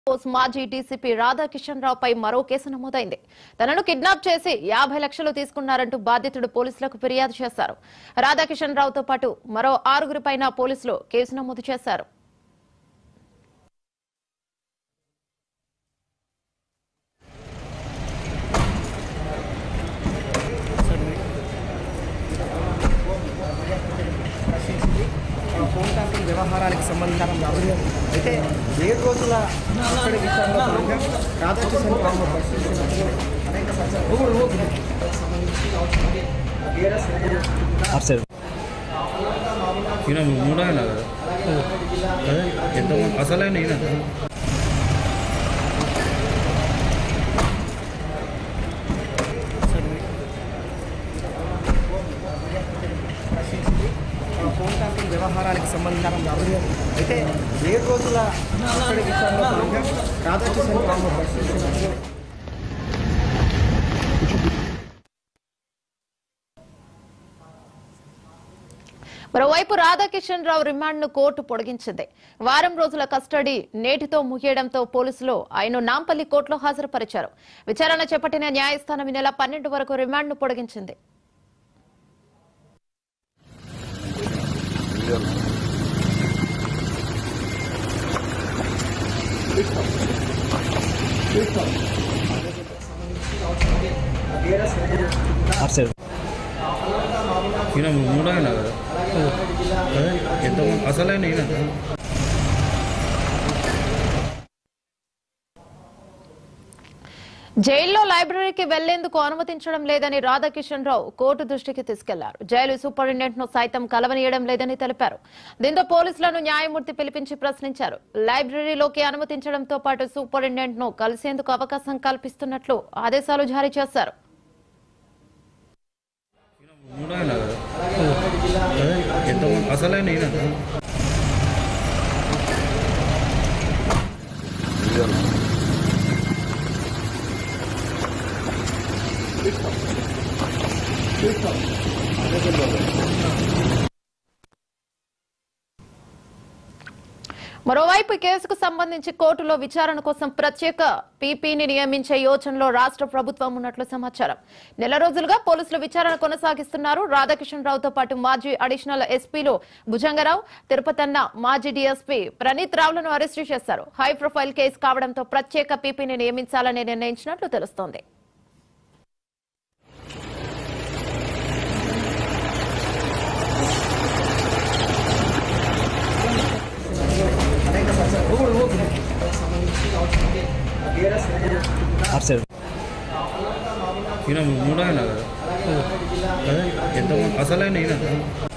post మాజీ DCP Radhakishan రావుపై మరో case నమోదైంది తనను కిడ్నాప్ చేసి యాభై లక్షలు తీసుకున్నారంటూ బాధితుడు పోలీసులకు ఫిర్యాదు చేశారు రాధాకిషన్ రావుతో పాటు మరో ఆరుగురిపైన పోలీసులు కేసు నమోదు చేశారు ఆ ఫోన్ ట్యాపింగ్ వ్యవహారానికి సంబంధించిన అయితే ఏడు రోజుల కస్టడీ విచారణలో భాగంగా రాధాకృష్ణ రావు పరిశీలించినప్పుడు అనేక సందర్భాల్లో సంబంధించి అవసరమని VRS అప్సెట్ ఈయన మూడైన కదా అదే ఎంతమంది అసలైన ఈయన పరిశీలించింది ఆ ఫోన్ ట్యాపింగ్ వ్యవహారానికి సంబంధించిన అయితే ఏడు రోజుల కస్టడీ విచారణలో భాగంగా రాధాకృష్ణ రావు పరిశీలించినప్పుడు మరోవైపు రాధాకిషన్ రావు రిమాండ్ ను కోర్టు పొడిగించింది వారం రోజుల కస్టడీ నేటితో ముగియడంతో పోలీసులు ఆయన నాంపల్లి కోర్టులో హాజరుపరిచారు విచారణ చేపట్టిన న్యాయస్థానం ఈ నెల పన్నెండు వరకు రిమాండ్ ను పొడిగించింది VRS అప్సెట్ ఈయన మూడైన కదా అదే ఎంతమంది అసలైన ఈయన జైల్లో లైబ్రరీకి వెళ్లేందుకు అనుమతించడం లేదని రాధాకిషన్ రావు కోర్టు దృష్టికి తీసుకెళ్లారు జైలు సూపరింటెండెంట్ ను సైతం కలవనీయడం లేదని తెలిపారు దీంతో పోలీసులను న్యాయమూర్తి పిలిపించి ప్రశ్నించారు లైబ్రరీలోకి అనుమతించడంతో పాటు సూపరింటెండెంట్ ను కలిసేందుకు అవకాశం కల్పిస్తున్నట్లు ఆదేశాలు జారీ చేశారు మూడైన కదా అదే ఎంతమంది అసలైన ఈయన మరోవైపు ఈ కేసుకు సంబంధించి కోర్టులో విచారణ కోసం ప్రత్యేక పీపీని నియమించే యోచనలో రాష్ట్ర ప్రభుత్వం ఉన్నట్లు సమాచారం నెల రోజులుగా పోలీసులు విచారణ కొనసాగిస్తున్నారు రాధాకిషన్ రావుతో పాటు మాజీ అడిషనల్ ఎస్పీలు భుజంగరావు తిరుపతన్న మాజీ డీఎస్పీ ప్రణీత్ రావులను అరెస్టు చేశారు హై ప్రొఫైల్ కేసు కావడంతో ప్రత్యేక పీపీని నియమించాలని నిర్ణయించినట్లు తెలుస్తోంది అనేక సందర్భాల్లో సంబంధించి అవసరమని VRS అప్సెట్ ఈయన మూడైన కదా అదే ఎంతమంది అసలైన ఈయన